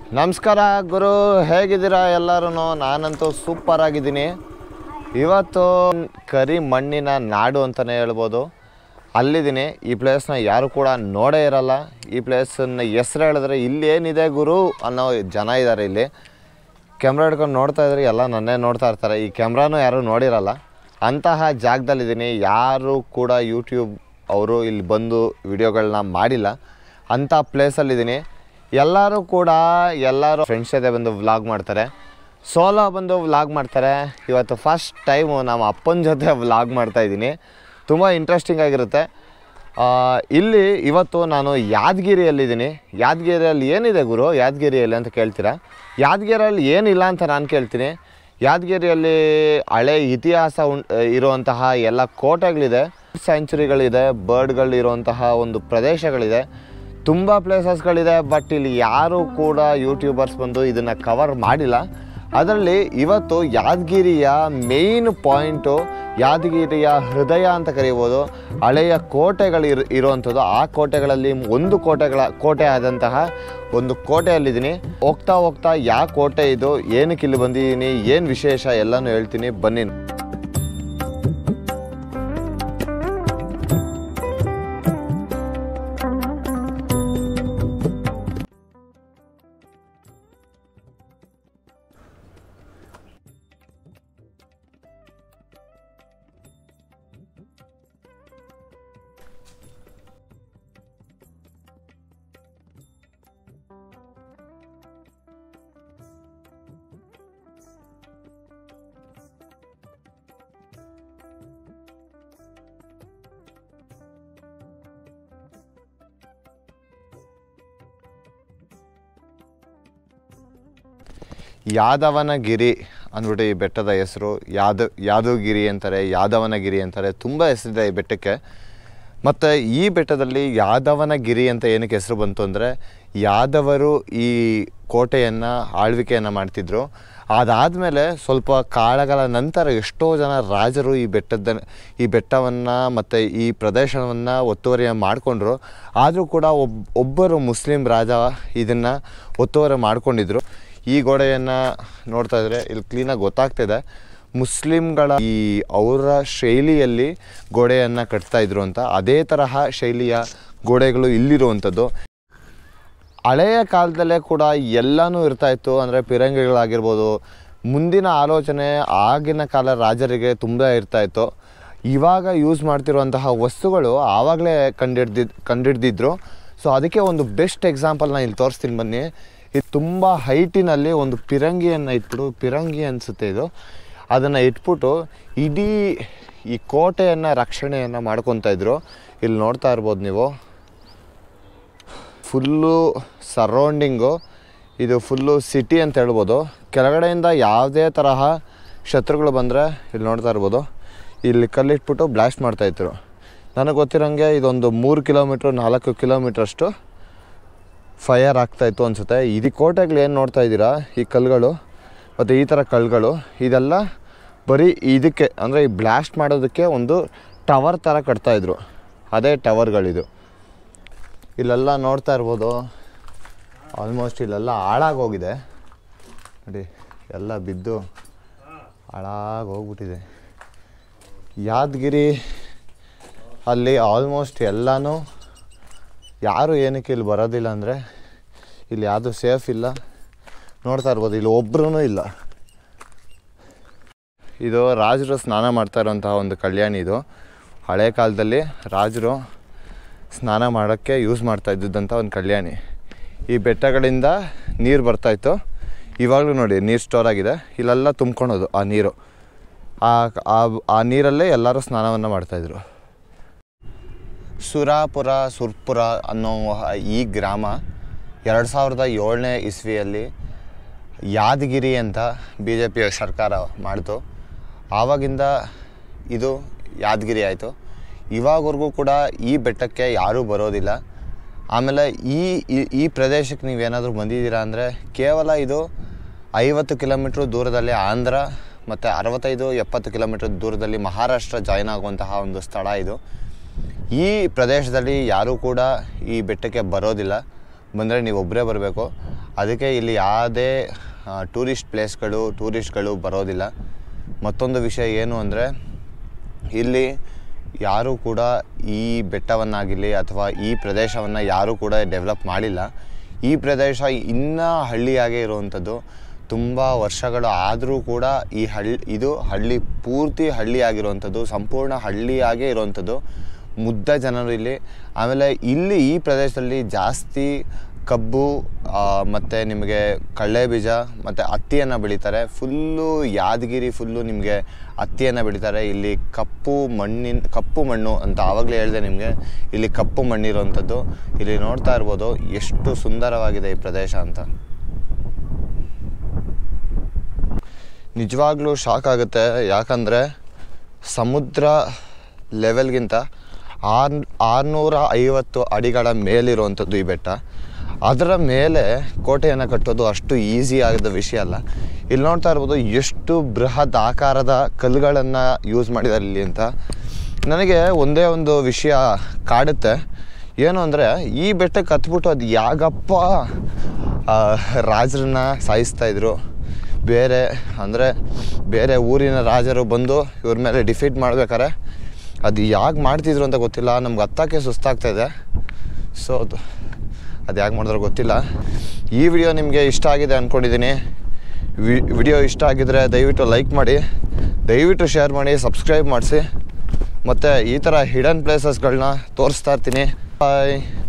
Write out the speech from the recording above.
ನಮಸ್ಕಾರ ಗುರು ಹೇಗಿದ್ದೀರಾ ಎಲ್ಲರೂ ನಾನಂತೂ ಸೂಪರ್ ಆಗಿದ್ದೀನಿ ಇವತ್ತು ಕರಿ ಮಣ್ಣಿನ ನಾಡು ಅಂತಲೇ ಹೇಳ್ಬೋದು ಅಲ್ಲಿದ್ದೀನಿ ಈ ಪ್ಲೇಸ್ನ ಯಾರು ಕೂಡ ನೋಡೇ ಇರಲ್ಲ ಈ ಪ್ಲೇಸನ್ನ ಹೆಸ್ರು ಹೇಳಿದ್ರೆ ಇಲ್ಲಿ ಏನಿದೆ ಗುರು ಅನ್ನೋ ಜನ ಇದ್ದಾರೆ ಇಲ್ಲಿ ಕ್ಯಾಮ್ರಾ ಹಿಡ್ಕೊಂಡು ನೋಡ್ತಾ ಇದ್ರೆ ಎಲ್ಲ ನನ್ನೇ ನೋಡ್ತಾ ಇರ್ತಾರೆ ಈ ಕ್ಯಾಮ್ರಾನು ಯಾರೂ ನೋಡಿರಲ್ಲ ಅಂತಹ ಜಾಗದಲ್ಲಿದ್ದೀನಿ ಯಾರು ಕೂಡ ಯೂಟ್ಯೂಬ್ ಅವರು ಇಲ್ಲಿ ಬಂದು ವಿಡಿಯೋಗಳನ್ನ ಮಾಡಿಲ್ಲ ಅಂಥ ಪ್ಲೇಸಲ್ಲಿದ್ದೀನಿ ಎಲ್ಲರೂ ಕೂಡ ಎಲ್ಲರೂ ಫ್ರೆಂಡ್ಸ್ ಜೊತೆ ಬಂದು ವ್ಲಾಗ್ ಮಾಡ್ತಾರೆ ಸೋಲೋ ಬಂದು ವ್ಲಾಗ್ ಮಾಡ್ತಾರೆ ಇವತ್ತು ಫಸ್ಟ್ ಟೈಮು ನಮ್ಮ ಅಪ್ಪನ ಜೊತೆ ವ್ಲಾಗ್ ಮಾಡ್ತಾ ಇದ್ದೀನಿ ತುಂಬ ಇಂಟ್ರೆಸ್ಟಿಂಗ್ ಆಗಿರುತ್ತೆ ಆ, ಇಲ್ಲಿ ಇವತ್ತು ನಾನು ಯಾದಗಿರಿಯಲ್ಲಿದ್ದೀನಿ ಯಾದಗಿರಿಯಲ್ಲಿ ಏನಿದೆ ಗುರು ಯಾದಗಿರಿಯಲ್ಲಿ ಅಂತ ಕೇಳ್ತೀರಾ ಯಾದಗಿರಿಯಲ್ಲಿ ಏನಿಲ್ಲ ಅಂತ ನಾನು ಕೇಳ್ತೀನಿ ಯಾದಗಿರಿಯಲ್ಲಿ ಹಳೆ ಇತಿಹಾಸ ಉಂ ಇರುವಂತಹ ಎಲ್ಲ ಕೋಟೆಗಳಿದೆ ಸ್ಯಾಂಚುರಿಗಳಿದೆ ಬರ್ಡ್ಗಳು ಇರುವಂತಹ ಒಂದು ಪ್ರದೇಶಗಳಿದೆ ತುಂಬ ಪ್ಲೇಸಸ್ಗಳಿದೆ ಬಟ್ ಇಲ್ಲಿ ಯಾರೂ ಕೂಡ ಯೂಟ್ಯೂಬರ್ಸ್ ಬಂದು ಇದನ್ನು ಕವರ್ ಮಾಡಿಲ್ಲ ಅದರಲ್ಲಿ ಇವತ್ತು ಯಾದಗಿರಿಯ ಮೇಯ್ನ್ ಪಾಯಿಂಟು ಯಾದಗಿರಿಯ ಹೃದಯ ಅಂತ ಕರೀಬೋದು ಹಳೆಯ ಕೋಟೆಗಳು ಇರು ಇರುವಂಥದ್ದು ಆ ಕೋಟೆಗಳಲ್ಲಿ ಒಂದು ಕೋಟೆಗಳ ಕೋಟೆ ಆದಂತಹ ಒಂದು ಕೋಟೆಯಲ್ಲಿದ್ದೀನಿ ಹೋಗ್ತಾ ಹೋಗ್ತಾ ಯಾವ ಕೋಟೆ ಇದು ಏನಕ್ಕೆ ಇಲ್ಲಿ ಬಂದಿದ್ದೀನಿ ಏನು ವಿಶೇಷ ಎಲ್ಲನೂ ಹೇಳ್ತೀನಿ ಬನ್ನಿ ಯಾದವನಗಿರಿ ಅಂದ್ಬಿಟ್ಟು ಈ ಬೆಟ್ಟದ ಹೆಸರು ಯಾದ ಯಾದವಗಿರಿ ಅಂತಾರೆ ಯಾದವನಗಿರಿ ಅಂತಾರೆ ತುಂಬ ಹೆಸರಿದೆ ಈ ಬೆಟ್ಟಕ್ಕೆ ಮತ್ತು ಈ ಬೆಟ್ಟದಲ್ಲಿ ಯಾದವನಗಿರಿ ಅಂತ ಏನಕ್ಕೆ ಹೆಸರು ಬಂತು ಅಂದರೆ ಯಾದವರು ಈ ಕೋಟೆಯನ್ನು ಆಳ್ವಿಕೆಯನ್ನು ಮಾಡ್ತಿದ್ರು ಅದಾದಮೇಲೆ ಸ್ವಲ್ಪ ಕಾಲಗಳ ನಂತರ ಎಷ್ಟೋ ಜನ ರಾಜರು ಈ ಬೆಟ್ಟದ ಈ ಬೆಟ್ಟವನ್ನು ಮತ್ತು ಈ ಪ್ರದೇಶವನ್ನು ಒತ್ತುವರಿ ಮಾಡಿಕೊಂಡ್ರು ಆದರೂ ಕೂಡ ಒಬ್ ಒಬ್ಬರು ಮುಸ್ಲಿಂ ರಾಜ ಇದನ್ನು ಒತ್ತುವರಿ ಮಾಡ್ಕೊಂಡಿದ್ರು ಈ ಗೋಡೆಯನ್ನು ನೋಡ್ತಾ ಇದ್ರೆ ಇಲ್ಲಿ ಕ್ಲೀನಾಗಿ ಗೊತ್ತಾಗ್ತಿದೆ ಮುಸ್ಲಿಮ್ಗಳ ಈ ಅವರ ಶೈಲಿಯಲ್ಲಿ ಗೋಡೆಯನ್ನು ಕಟ್ತಾ ಇದ್ರು ಅಂತ ಅದೇ ತರಹ ಶೈಲಿಯ ಗೋಡೆಗಳು ಇಲ್ಲಿರುವಂಥದ್ದು ಹಳೆಯ ಕಾಲದಲ್ಲೇ ಕೂಡ ಎಲ್ಲನೂ ಇರ್ತಾ ಇತ್ತು ಅಂದರೆ ಪಿರಂಗಿಗಳಾಗಿರ್ಬೋದು ಮುಂದಿನ ಆಲೋಚನೆ ಆಗಿನ ಕಾಲ ರಾಜರಿಗೆ ತುಂಬ ಇರ್ತಾ ಇತ್ತು ಇವಾಗ ಯೂಸ್ ಮಾಡ್ತಿರುವಂತಹ ವಸ್ತುಗಳು ಆವಾಗಲೇ ಕಂಡಿಡ್ದಿದ್ ಕಂಡಿಡ್ದಿದ್ರು ಸೊ ಅದಕ್ಕೆ ಒಂದು ಬೆಸ್ಟ್ ಎಕ್ಸಾಂಪಲ್ ನಾನು ಇಲ್ಲಿ ತೋರಿಸ್ತೀನಿ ಬನ್ನಿ ಇದು ತುಂಬ ಹೈಟಿನಲ್ಲಿ ಒಂದು ಪಿರಂಗಿಯನ್ನು ಇಟ್ಬಿಟ್ಟು ಪಿರಂಗಿ ಅನಿಸುತ್ತೆ ಇದು ಅದನ್ನು ಇಟ್ಬಿಟ್ಟು ಇಡೀ ಈ ಕೋಟೆಯನ್ನು ರಕ್ಷಣೆಯನ್ನು ಮಾಡ್ಕೊತಾ ಇದ್ರು ಇಲ್ಲಿ ನೋಡ್ತಾ ಇರ್ಬೋದು ನೀವು ಫುಲ್ಲು ಸರೌಂಡಿಂಗು ಇದು ಫುಲ್ಲು ಸಿಟಿ ಅಂತ ಹೇಳ್ಬೋದು ಕೆಳಗಡೆಯಿಂದ ಯಾವುದೇ ತರಹ ಶತ್ರುಗಳು ಬಂದರೆ ಇಲ್ಲಿ ನೋಡ್ತಾ ಇರ್ಬೋದು ಇಲ್ಲಿ ಕಲ್ಲಿಟ್ಬಿಟ್ಟು ಬ್ಲಾಸ್ಟ್ ಮಾಡ್ತಾಯಿದ್ರು ನನಗೆ ಗೊತ್ತಿರೋಂಗೆ ಇದೊಂದು ಮೂರು ಕಿಲೋಮೀಟ್ರ್ ನಾಲ್ಕು ಕಿಲೋಮೀಟ್ರಷ್ಟು ಫೈರ್ ಆಗ್ತಾಯಿತ್ತು ಅನಿಸುತ್ತೆ ಇದು ಕೋಟೆಗಳು ಏನು ನೋಡ್ತಾ ಇದ್ದೀರಾ ಈ ಕಲ್ಲುಗಳು ಮತ್ತು ಈ ಥರ ಕಲ್ಲುಗಳು ಇದೆಲ್ಲ ಬರೀ ಇದಕ್ಕೆ ಅಂದರೆ ಈ ಬ್ಲಾಸ್ಟ್ ಮಾಡೋದಕ್ಕೆ ಒಂದು ಟವರ್ ಥರ ಕಟ್ತಾಯಿದ್ರು ಅದೇ ಟವರ್ಗಳಿದು ಇಲ್ಲೆಲ್ಲ ನೋಡ್ತಾ ಇರ್ಬೋದು ಆಲ್ಮೋಸ್ಟ್ ಇಲ್ಲೆಲ್ಲ ಹಾಳಾಗೋಗಿದೆ ನೋಡಿ ಎಲ್ಲ ಬಿದ್ದು ಹಾಳಾಗಿ ಹೋಗ್ಬಿಟ್ಟಿದೆ ಯಾದಗಿರಿ ಅಲ್ಲಿ ಆಲ್ಮೋಸ್ಟ್ ಎಲ್ಲನೂ ಯಾರು ಏನಕ್ಕೆ ಇಲ್ಲಿ ಬರೋದಿಲ್ಲ ಅಂದರೆ ಇಲ್ಲಿ ಯಾವುದು ಸೇಫ್ ಇಲ್ಲ ನೋಡ್ತಾ ಇರ್ಬೋದು ಇಲ್ಲಿ ಒಬ್ಬರೂ ಇಲ್ಲ ಇದು ರಾಜರು ಸ್ನಾನ ಮಾಡ್ತಾ ಇರೋಂತಹ ಒಂದು ಕಲ್ಯಾಣಿ ಇದು ಹಳೆ ಕಾಲದಲ್ಲಿ ರಾಜರು ಸ್ನಾನ ಮಾಡೋಕ್ಕೆ ಯೂಸ್ ಮಾಡ್ತಾ ಇದ್ದಿದ್ದಂಥ ಒಂದು ಕಲ್ಯಾಣಿ ಈ ಬೆಟ್ಟಗಳಿಂದ ನೀರು ಬರ್ತಾಯಿತ್ತು ಇವಾಗಲೂ ನೋಡಿ ನೀರು ಸ್ಟೋರ್ ಆಗಿದೆ ಇಲ್ಲೆಲ್ಲ ತುಂಬ್ಕೊಳೋದು ಆ ನೀರು ಆ ಆ- ಆ ನೀರಲ್ಲೇ ಎಲ್ಲರೂ ಸ್ನಾನವನ್ನು ಮಾಡ್ತಾಯಿದ್ರು ಸುರಾಪುರ ಸುರ್ಪುರ ಅನ್ನೋ ಈ ಗ್ರಾಮ ಎರಡು ಸಾವಿರದ ಏಳನೇ ಇಸ್ವಿಯಲ್ಲಿ ಯಾದಗಿರಿ ಅಂತ ಬಿ ಜೆ ಪಿ ಸರ್ಕಾರ ಮಾಡ್ತು ಆವಾಗಿಂದ ಇದು ಯಾದಗಿರಿ ಆಯಿತು ಇವಾಗವರೆಗೂ ಕೂಡ ಈ ಬೆಟ್ಟಕ್ಕೆ ಯಾರೂ ಬರೋದಿಲ್ಲ ಆಮೇಲೆ ಈ ಈ- ಈ ಪ್ರದೇಶಕ್ಕೆ ನೀವೇನಾದರೂ ಬಂದಿದ್ದೀರಾ ಅಂದರೆ ಕೇವಲ ಇದು ಐವತ್ತು ಕಿಲೋಮೀಟ್ರ್ ದೂರದಲ್ಲಿ ಆಂಧ್ರ ಮತ್ತು ಅರವತ್ತೈದು ಎಪ್ಪತ್ತು ಕಿಲೋಮೀಟ್ರ್ ದೂರದಲ್ಲಿ ಮಹಾರಾಷ್ಟ್ರ ಜಾಯ್ನ್ ಆಗುವಂತಹ ಒಂದು ಸ್ಥಳ ಇದು ಈ ಪ್ರದೇಶದಲ್ಲಿ ಯಾರೂ ಕೂಡ ಈ ಬೆಟ್ಟಕ್ಕೆ ಬರೋದಿಲ್ಲ ಬಂದರೆ ನೀವು ಒಬ್ಬರೇ ಬರಬೇಕು ಅದಕ್ಕೆ ಇಲ್ಲಿ ಯಾವುದೇ ಟೂರಿಸ್ಟ್ ಪ್ಲೇಸ್ಗಳು ಟೂರಿಸ್ಟ್ಗಳು ಬರೋದಿಲ್ಲ ಮತ್ತೊಂದು ವಿಷಯ ಏನು ಅಂದರೆ ಇಲ್ಲಿ ಯಾರೂ ಕೂಡ ಈ ಬೆಟ್ಟವನ್ನಾಗಿರಲಿ ಅಥವಾ ಈ ಪ್ರದೇಶವನ್ನು ಯಾರೂ ಕೂಡ ಡೆವಲಪ್ ಮಾಡಿಲ್ಲ ಈ ಪ್ರದೇಶ ಇನ್ನೂ ಹಳ್ಳಿಯಾಗೇ ಇರುವಂಥದ್ದು ತುಂಬ ವರ್ಷಗಳು ಆದರೂ ಕೂಡ ಈ ಹಳ್ಳಿ ಇದು ಹಳ್ಳಿ ಪೂರ್ತಿ ಹಳ್ಳಿ ಆಗಿರುವಂಥದ್ದು ಸಂಪೂರ್ಣ ಹಳ್ಳಿಯಾಗೇ ಇರುವಂಥದ್ದು ಮುದ್ದ ಜನರು ಇಲ್ಲಿ ಆಮೇಲೆ ಇಲ್ಲಿ ಈ ಪ್ರದೇಶದಲ್ಲಿ ಜಾಸ್ತಿ ಕಬ್ಬು ಮತ್ತು ನಿಮಗೆ ಕಳ್ಳೆ ಬೀಜ ಮತ್ತು ಹತ್ತಿಯನ್ನು ಬೆಳೀತಾರೆ ಫುಲ್ಲು ಯಾದಗಿರಿ ಫುಲ್ಲು ನಿಮಗೆ ಹತ್ತಿಯನ್ನು ಬೆಳೀತಾರೆ ಇಲ್ಲಿ ಕಪ್ಪು ಮಣ್ಣಿನ ಕಪ್ಪು ಮಣ್ಣು ಅಂತ ಆವಾಗಲೇ ಹೇಳಿದೆ ನಿಮಗೆ ಇಲ್ಲಿ ಕಪ್ಪು ಮಣ್ಣಿರುವಂಥದ್ದು ಇಲ್ಲಿ ನೋಡ್ತಾ ಇರ್ಬೋದು ಎಷ್ಟು ಸುಂದರವಾಗಿದೆ ಈ ಪ್ರದೇಶ ಅಂತ ನಿಜವಾಗ್ಲೂ ಶಾಕ್ ಆಗುತ್ತೆ ಯಾಕಂದರೆ ಸಮುದ್ರ ಲೆವೆಲ್ಗಿಂತ ಆರ್ ಆರುನೂರ ಐವತ್ತು ಅಡಿಗಳ ಮೇಲಿರುವಂಥದ್ದು ಈ ಬೆಟ್ಟ ಅದರ ಮೇಲೆ ಕೋಟೆಯನ್ನು ಕಟ್ಟೋದು ಅಷ್ಟು ಈಸಿ ಆಗದ ವಿಷಯ ಅಲ್ಲ ಇಲ್ಲಿ ನೋಡ್ತಾ ಇರ್ಬೋದು ಎಷ್ಟು ಬೃಹತ್ ಆಕಾರದ ಕಲ್ಲುಗಳನ್ನು ಯೂಸ್ ಮಾಡಿದ್ದಾರೆ ಇಲ್ಲಿ ಅಂತ ನನಗೆ ಒಂದೇ ಒಂದು ವಿಷಯ ಕಾಡುತ್ತೆ ಏನು ಅಂದರೆ ಈ ಬೆಟ್ಟಕ್ಕೆ ಹತ್ಬಿಟ್ಟು ಅದು ಯಾಗಪ್ಪ ಆ, ರಾಜರನ್ನ ಸಾಯಿಸ್ತಾ ಇದ್ರು ಬೇರೆ ಅಂದರೆ ಬೇರೆ ಊರಿನ ರಾಜರು ಬಂದು ಇವ್ರ ಮೇಲೆ ಡಿಫೀಟ್ ಮಾಡ್ಬೇಕಾರೆ ಅದು ಯಾಕೆ ಮಾಡ್ತಿದ್ರು ಅಂತ ಗೊತ್ತಿಲ್ಲ ನಮ್ಗೆ ಹತ್ತಕ್ಕೆ ಸುಸ್ತಾಗ್ತಾ ಇದೆ ಸೊ ಅದು ಅದು ಯಾಕೆ ಮಾಡಿದ್ರು ಗೊತ್ತಿಲ್ಲ ಈ ವಿಡಿಯೋ ನಿಮಗೆ ಇಷ್ಟ ಆಗಿದೆ ಅಂದ್ಕೊಂಡಿದ್ದೀನಿ ವಿಡಿಯೋ ಇಷ್ಟ ಆಗಿದ್ರೆ ದಯವಿಟ್ಟು ಲೈಕ್ ಮಾಡಿ ದಯವಿಟ್ಟು ಶೇರ್ ಮಾಡಿ ಸಬ್ಸ್ಕ್ರೈಬ್ ಮಾಡಿಸಿ ಮತ್ತು ಈ ಥರ ಹಿಡನ್ ಪ್ಲೇಸಸ್ಗಳನ್ನ ತೋರಿಸ್ತಾ ಇರ್ತೀನಿ ಬಾಯ್